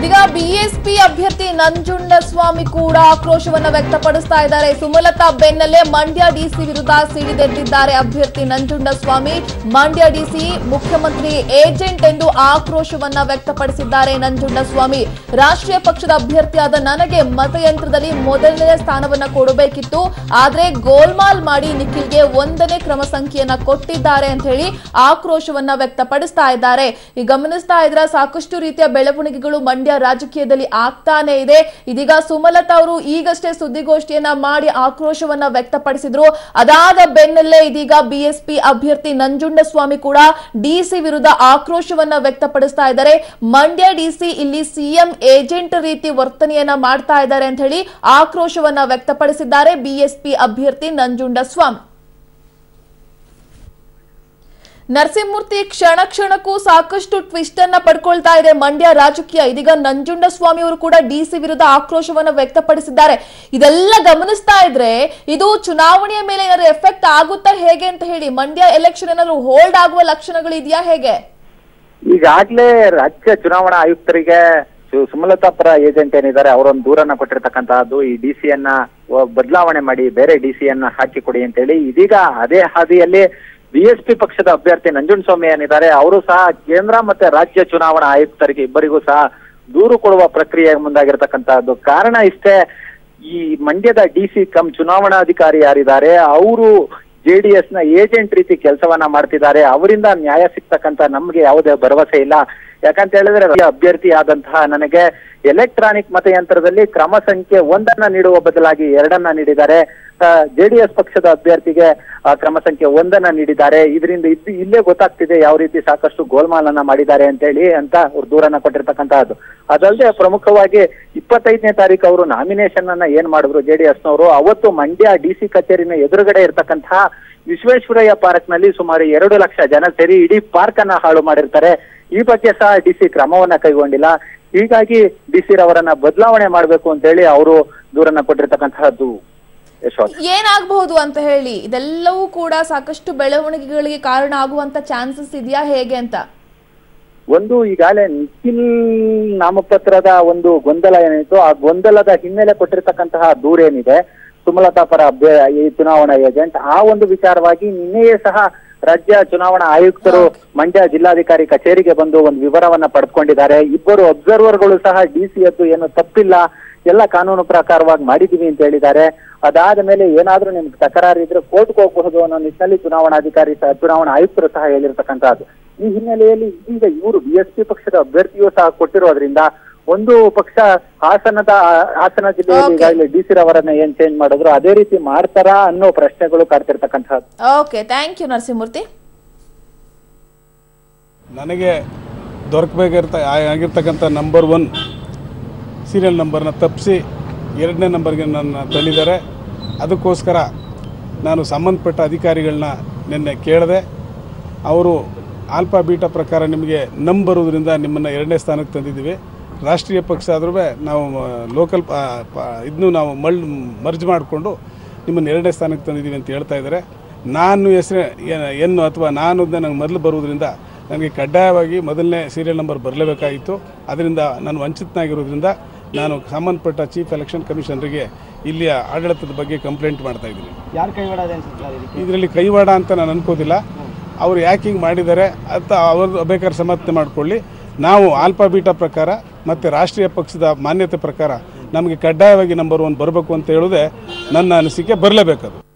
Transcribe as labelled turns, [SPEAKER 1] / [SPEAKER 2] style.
[SPEAKER 1] ಇದೀಗ ಬಿಎಸ್ಪಿ ಅಭ್ಯರ್ಥಿ ನಂಜುಂಡಸ್ವಾಮಿ ಕೂಡ ಆಕ್ರೋಶವನ್ನ ವ್ಯಕ್ತಪಡಿಸ್ತಾ ಇದ್ದಾರೆ ಸುಮಲತಾ ಬೆನ್ನಲ್ಲೇ ಮಂಡ್ಯ ಡಿಸಿ ವಿರುದ್ಧ ಸಿಡಿದೆದ್ದಿದ್ದಾರೆ ಅಭ್ಯರ್ಥಿ ನಂಜುಂಡಸ್ವಾಮಿ ಮಂಡ್ಯ ಡಿಸಿ ಮುಖ್ಯಮಂತ್ರಿ ಏಜೆಂಟ್ ಎಂದು ಆಕ್ರೋಶವನ್ನ ವ್ಯಕ್ತಪಡಿಸಿದ್ದಾರೆ ನಂಜುಂಡಸ್ವಾಮಿ ರಾಷ್ಟ್ರೀಯ ಪಕ್ಷದ ಅಭ್ಯರ್ಥಿಯಾದ ನನಗೆ ಮತಯಂತ್ರದಲ್ಲಿ ಮೊದಲನೇ ಸ್ಥಾನವನ್ನ ಕೊಡಬೇಕಿತ್ತು ಆದ್ರೆ ಗೋಲ್ಮಾಲ್ ಮಾಡಿ ನಿಖಿಲ್ಗೆ ಒಂದನೇ ಕ್ರಮ ಸಂಖ್ಯೆಯನ್ನ ಕೊಟ್ಟಿದ್ದಾರೆ ಅಂತ ಹೇಳಿ ಆಕ್ರೋಶವನ್ನ ವ್ಯಕ್ತಪಡಿಸ್ತಾ ಇದ್ದಾರೆ ಈ ಗಮನಿಸ್ತಾ ಇದ್ರೆ ಸಾಕಷ್ಟು ರೀತಿಯ ಬೆಳವಣಿಗೆಗಳು ಮಂಡ್ಯ ರಾಜಕೀಯದಲ್ಲಿ ಆಗ್ತಾನೆ ಇದೆ ಇದೀಗ ಸುಮಲತಾ ಅವರು ಈಗಷ್ಟೇ ಸುದ್ದಿಗೋಷ್ಠಿಯನ್ನ ಮಾಡಿ ಆಕ್ರೋಶವನ್ನ ವ್ಯಕ್ತಪಡಿಸಿದ್ರು ಅದಾದ ಬೆನ್ನಲ್ಲೇ ಇದೀಗ ಬಿಎಸ್ಪಿ ಅಭ್ಯರ್ಥಿ ನಂಜುಂಡಸ್ವಾಮಿ ಕೂಡ ಡಿಸಿ ವಿರುದ್ಧ ಆಕ್ರೋಶವನ್ನ ವ್ಯಕ್ತಪಡಿಸ್ತಾ ಇದ್ದಾರೆ ಮಂಡ್ಯ ಡಿಸಿ ಇಲ್ಲಿ ಸಿಎಂ ಏಜೆಂಟ್ ರೀತಿ ವರ್ತನೆಯನ್ನ ಮಾಡ್ತಾ ಇದ್ದಾರೆ ಅಂತ ಹೇಳಿ ಆಕ್ರೋಶವನ್ನ ವ್ಯಕ್ತಪಡಿಸಿದ್ದಾರೆ ಬಿಎಸ್ಪಿ ಅಭ್ಯರ್ಥಿ ನಂಜುಂಡಸ್ವಾಮಿ ನರಸಿಂಹಮೂರ್ತಿ ಕ್ಷಣ ಕ್ಷಣಕ್ಕೂ ಸಾಕಷ್ಟು ಟ್ವಿಸ್ಟ್ ಅನ್ನ ಪಡ್ಕೊಳ್ತಾ ಇದೆ ಮಂಡ್ಯ ರಾಜಕೀಯ ಇದೀಗ ನಂಜುಂಡಸ್ವಾಮಿ ಅವರು ಕೂಡ ಡಿಸಿ ವಿರುದ್ಧ ಆಕ್ರೋಶವನ್ನ ವ್ಯಕ್ತಪಡಿಸಿದ್ದಾರೆ ಇದೆಲ್ಲ ಗಮನಿಸ್ತಾ ಇದ್ರೆ ಇದು ಚುನಾವಣೆಯ ಮೇಲೆ ಏನಾದ್ರು ಎಫೆಕ್ಟ್ ಆಗುತ್ತಾ ಹೇಗೆ ಅಂತ ಹೇಳಿ ಮಂಡ್ಯ ಎಲೆಕ್ಷನ್ ಏನಾದ್ರು ಹೋಲ್ಡ್ ಆಗುವ ಲಕ್ಷಣಗಳು ಇದೆಯಾ ಹೇಗೆ
[SPEAKER 2] ಈಗಾಗ್ಲೇ ರಾಜ್ಯ ಚುನಾವಣಾ ಆಯುಕ್ತರಿಗೆ ಸು- ಸುಮಲತಾ ಪರ ಏಜೆಂಟ್ ಏನಿದ್ದಾರೆ ಅವರೊಂದು ದೂರನ್ನ ಕೊಟ್ಟಿರ್ತಕ್ಕಂತಹದ್ದು ಈ ಡಿ ಸಿಯನ್ನ ಬದಲಾವಣೆ ಮಾಡಿ ಬೇರೆ ಡಿ ಸಿಯನ್ನ ಹಾಕಿಕೊಡಿ ಅಂತೇಳಿ ಇದೀಗ ಅದೇ ಹಾದಿಯಲ್ಲಿ ಬಿಎಸ್ಪಿ ಪಕ್ಷದ ಅಭ್ಯರ್ಥಿ ನಂಜುಂಡಸ್ವಾಮಿ ಏನಿದ್ದಾರೆ ಅವರು ಸಹ ಕೇಂದ್ರ ಮತ್ತೆ ರಾಜ್ಯ ಚುನಾವಣಾ ಆಯುಕ್ತರಿಗೆ ಇಬ್ಬರಿಗೂ ಸಹ ದೂರು ಕೊಡುವ ಪ್ರಕ್ರಿಯೆ ಮುಂದಾಗಿರ್ತಕ್ಕಂತಹದ್ದು ಕಾರಣ ಇಷ್ಟೇ ಈ ಮಂಡ್ಯದ ಡಿ ಸಿ ಕಮ್ ಚುನಾವಣಾಧಿಕಾರಿ ಯಾರಿದ್ದಾರೆ ಅವರು ಜೆಡಿಎಸ್ ನ ಏಜೆಂಟ್ ರೀತಿ ಕೆಲಸವನ್ನ ಮಾಡ್ತಿದ್ದಾರೆ ಅವರಿಂದ ನ್ಯಾಯ ಸಿಗ್ತಕ್ಕಂತ ನಮ್ಗೆ ಯಾವುದೇ ಭರವಸೆ ಇಲ್ಲ ಯಾಕಂತ ಹೇಳಿದ್ರೆ ಅಭ್ಯರ್ಥಿ ಆದಂತಹ ನನಗೆ ಎಲೆಕ್ಟ್ರಾನಿಕ್ ಮತಯಂತ್ರದಲ್ಲಿ ಕ್ರಮ ಸಂಖ್ಯೆ ಒಂದನ್ನ ನೀಡುವ ಬದಲಾಗಿ ಎರಡನ್ನ ನೀಡಿದ್ದಾರೆ ಜೆಡಿಎಸ್ ಪಕ್ಷದ ಅಭ್ಯರ್ಥಿಗೆ ಆ, ಕ್ರಮ ಸಂಖ್ಯೆ ಒಂದನ್ನ ನೀಡಿದ್ದಾರೆ ಇದರಿಂದ ಇದು ಇಲ್ಲೇ ಗೊತ್ತಾಗ್ತಿದೆ ಯಾವ ರೀತಿ ಸಾಕಷ್ಟು ಗೋಲ್ಮಾಲನ್ನ ಮಾಡಿದ್ದಾರೆ ಅಂತ ಹೇಳಿ ಅಂತ ಅವ್ರು ದೂರನ್ನ ಕೊಟ್ಟಿರ್ತಕ್ಕಂತಹದ್ದು ಅದಲ್ಲದೆ ಪ್ರಮುಖವಾಗಿ ಇಪ್ಪತ್ತೈದನೇ ತಾರೀಕು ಅವರು ನಾಮಿನೇಷನ್ ಅನ್ನ ಏನ್ ಮಾಡಿದ್ರು ಜೆಡಿಎಸ್ ನವರು ಅವತ್ತು ಮಂಡ್ಯ ಡಿ ಸಿ ಕಚೇರಿನ ಎದುರುಗಡೆ ಇರ್ತಕ್ಕಂತಹ ವಿಶ್ವೇಶ್ವರಯ್ಯ ಪಾರ್ಕ್ ನಲ್ಲಿ ಸುಮಾರು ಎರಡು ಲಕ್ಷ ಜನ ಸೇರಿ ಇಡೀ ಪಾರ್ಕ್ ಅನ್ನ ಹಾಳು ಮಾಡಿರ್ತಾರೆ ಈ ಬಗ್ಗೆ ಸಹ ಡಿ ಸಿ ಕ್ರಮವನ್ನ ಕೈಗೊಂಡಿಲ್ಲ ಹೀಗಾಗಿ ಡಿ ಸಿ ರವರನ್ನ ಬದಲಾವಣೆ ಮಾಡಬೇಕು ಅಂತ ಹೇಳಿ ಅವರು ದೂರನ್ನ ಕೊಟ್ಟಿರ್ತಕ್ಕಂತಹದ್ದು ಯಶೋಧ್
[SPEAKER 1] ಏನಾಗಬಹುದು ಅಂತ ಹೇಳಿ ಇದೆಲ್ಲವೂ ಕೂಡ ಸಾಕಷ್ಟು ಬೆಳವಣಿಗೆಗಳಿಗೆ ಕಾರಣ ಆಗುವಂತ ಚಾನ್ಸಸ್ ಇದೆಯಾ ಹೇಗೆ ಅಂತ
[SPEAKER 2] ಒಂದು ಈಗಾಗಲೇ ನಿಖಿಲ್ ನಾಮಪತ್ರದ ಒಂದು ಗೊಂದಲ ಏನಿತ್ತು ಆ ಗೊಂದಲದ ಹಿನ್ನೆಲೆ ಕೊಟ್ಟಿರ್ತಕ್ಕಂತಹ ದೂರೇನಿದೆ ಸುಮಲತಾ ಪರ ಅಭ್ಯ ಈ ಚುನಾವಣಾ ಏಜೆಂಟ್ ಆ ಒಂದು ವಿಚಾರವಾಗಿ ನಿನ್ನೆಯೇ ಸಹ ರಾಜ್ಯ ಚುನಾವಣಾ ಆಯುಕ್ತರು ಮಂಡ್ಯ ಜಿಲ್ಲಾಧಿಕಾರಿ ಕಚೇರಿಗೆ ಬಂದು ಒಂದು ವಿವರವನ್ನ ಪಡೆದುಕೊಂಡಿದ್ದಾರೆ ಇಬ್ಬರು ಅಬ್ಸರ್ವರ್ಗಳು ಸಹ ಡಿ ಸಿ ಯದ್ದು ಏನು ತಪ್ಪಿಲ್ಲ ಎಲ್ಲ ಕಾನೂನು ಪ್ರಕಾರವಾಗಿ ಮಾಡಿದೀವಿ ಅಂತ ಹೇಳಿದ್ದಾರೆ ಅದಾದ ಮೇಲೆ ಏನಾದ್ರೂ ನಿಮ್ಗೆ ತಕರಾರು ಇದ್ರೆ ಕೋರ್ಟ್ಗೆ ಹೋಗಬಹುದು ಅನ್ನೋ ನಿಟ್ಟಿನಲ್ಲಿ ಚುನಾವಣಾಧಿಕಾರಿ ಸಹ ಚುನಾವಣಾ ಆಯುಕ್ತರು ಸಹ ಹೇಳಿರ್ತಕ್ಕಂಥದ್ದು ಈ ಹಿನ್ನೆಲೆಯಲ್ಲಿ ಈಗ ಇವರು ಬಿಎಸ್ಪಿ ಪಕ್ಷದ ಅಭ್ಯರ್ಥಿಯೂ ಸಹ ಕೊಟ್ಟಿರೋದ್ರಿಂದ ಒಂದು ಪಕ್ಷ ಹಾಸನದ ಹಾಸನ ಜಿಲ್ಲೆಯಲ್ಲಿ
[SPEAKER 1] Okay.
[SPEAKER 2] ಈಗಾಗಲೇ ಡಿ ಸಿ ರವರನ್ನ ಏನ್ ಚೇಂಜ್ ಮಾಡಿದ್ರು ಅದೇ ರೀತಿ ಮಾಡ್ತಾರಾ ಅನ್ನೋ ಪ್ರಶ್ನೆಗಳು ಕಾಡ್ತಿರ್ತಕ್ಕಂಥದ್ದು
[SPEAKER 1] ಓಕೆ ಥ್ಯಾಂಕ್ ಯು ನರಸಿಂಹಮೂರ್ತಿ
[SPEAKER 3] ನನಗೆ ದೊರಕಬೇಕಿರ್ತ ಆಗಿರ್ತಕ್ಕಂಥ ನಂಬರ್ ಒನ್ ಸೀರಿಯಲ್ ನಂಬರ್ನ ತಪ್ಪಿಸಿ ಎರಡನೇ ನಂಬರ್ಗೆ ನನ್ನ ತಳ್ಳಿದ್ದಾರೆ ಅದಕ್ಕೋಸ್ಕರ ನಾನು ಸಂಬಂಧಪಟ್ಟ ಅಧಿಕಾರಿಗಳನ್ನ ನಿನ್ನೆ ಕೇಳಿದೆ ಅವರು ಆಲ್ಫಾ ಬೀಟಾ ಪ್ರಕಾರ ನಿಮಗೆ ನಮ್ ಬರೋದ್ರಿಂದ ನಿಮ್ಮನ್ನು ಎರಡನೇ ಸ್ಥಾನಕ್ಕೆ ತಂದಿದ್ದೀವಿ ರಾಷ್ಟ್ರೀಯ ಪಕ್ಷ ಆದ್ರೂ ನಾವು ಲೋಕಲ್ ಇದನ್ನು ನಾವು ಮಳ್ ಮರ್ಜ್ ಮಾಡಿಕೊಂಡು ನಿಮ್ಮನ್ನು ಎರಡನೇ ಸ್ಥಾನಕ್ಕೆ ತಂದಿದ್ದೀವಿ ಅಂತ ಹೇಳ್ತಾ ಇದ್ದಾರೆ ನಾನು ಹೆಸರು ಎನ್ನು ಅಥವಾ ನಾನು ನನಗೆ ಮೊದಲು ಬರುವುದರಿಂದ ನನಗೆ ಕಡ್ಡಾಯವಾಗಿ ಮೊದಲನೇ ಸೀರಿಯಲ್ ನಂಬರ್ ಬರಲೇಬೇಕಾಗಿತ್ತು ಅದರಿಂದ ನಾನು ವಂಚಿತನಾಗಿರೋದ್ರಿಂದ ನಾನು ಸಂಬಂಧಪಟ್ಟ ಚೀಫ್ ಎಲೆಕ್ಷನ್ ಕಮಿಷನರಿಗೆ ಇಲ್ಲಿಯ ಆಡಳಿತದ ಬಗ್ಗೆ ಕಂಪ್ಲೇಂಟ್ ಮಾಡ್ತಾ ಇದ್ದೀನಿ
[SPEAKER 4] ಯಾರು ಕೈವಾಡೋದು ಅನ್ಸುತ್ತೆ ಸರ್ ಇದಕ್ಕೆ
[SPEAKER 3] ಇದರಲ್ಲಿ ಕೈವಾಡ ಅಂತ ನಾನು ಅನ್ಕೋದಿಲ್ಲ ಅವ್ರು ಯಾಕೆ ಹಿಂಗೆ ಮಾಡಿದ್ದಾರೆ ಅಂತ ಅವರು ಬೇಕಾದ್ರೆ ಸಮರ್ಥನೆ ಮಾಡಿಕೊಳ್ಳಿ ನಾವು ಆಲ್ಫಾ ಬೀಟಾ ಪ್ರಕಾರ ಮತ್ತು ರಾಷ್ಟ್ರೀಯ ಪಕ್ಷದ ಮಾನ್ಯತೆ ಪ್ರಕಾರ ನಮಗೆ ಕಡ್ಡಾಯವಾಗಿ ನಂಬರ್ ಒನ್ ಬರಬೇಕು ಅಂತ ಹೇಳೋದೇ ನನ್ನ ಅನಿಸಿಕೆ ಬರಲೇಬೇಕದು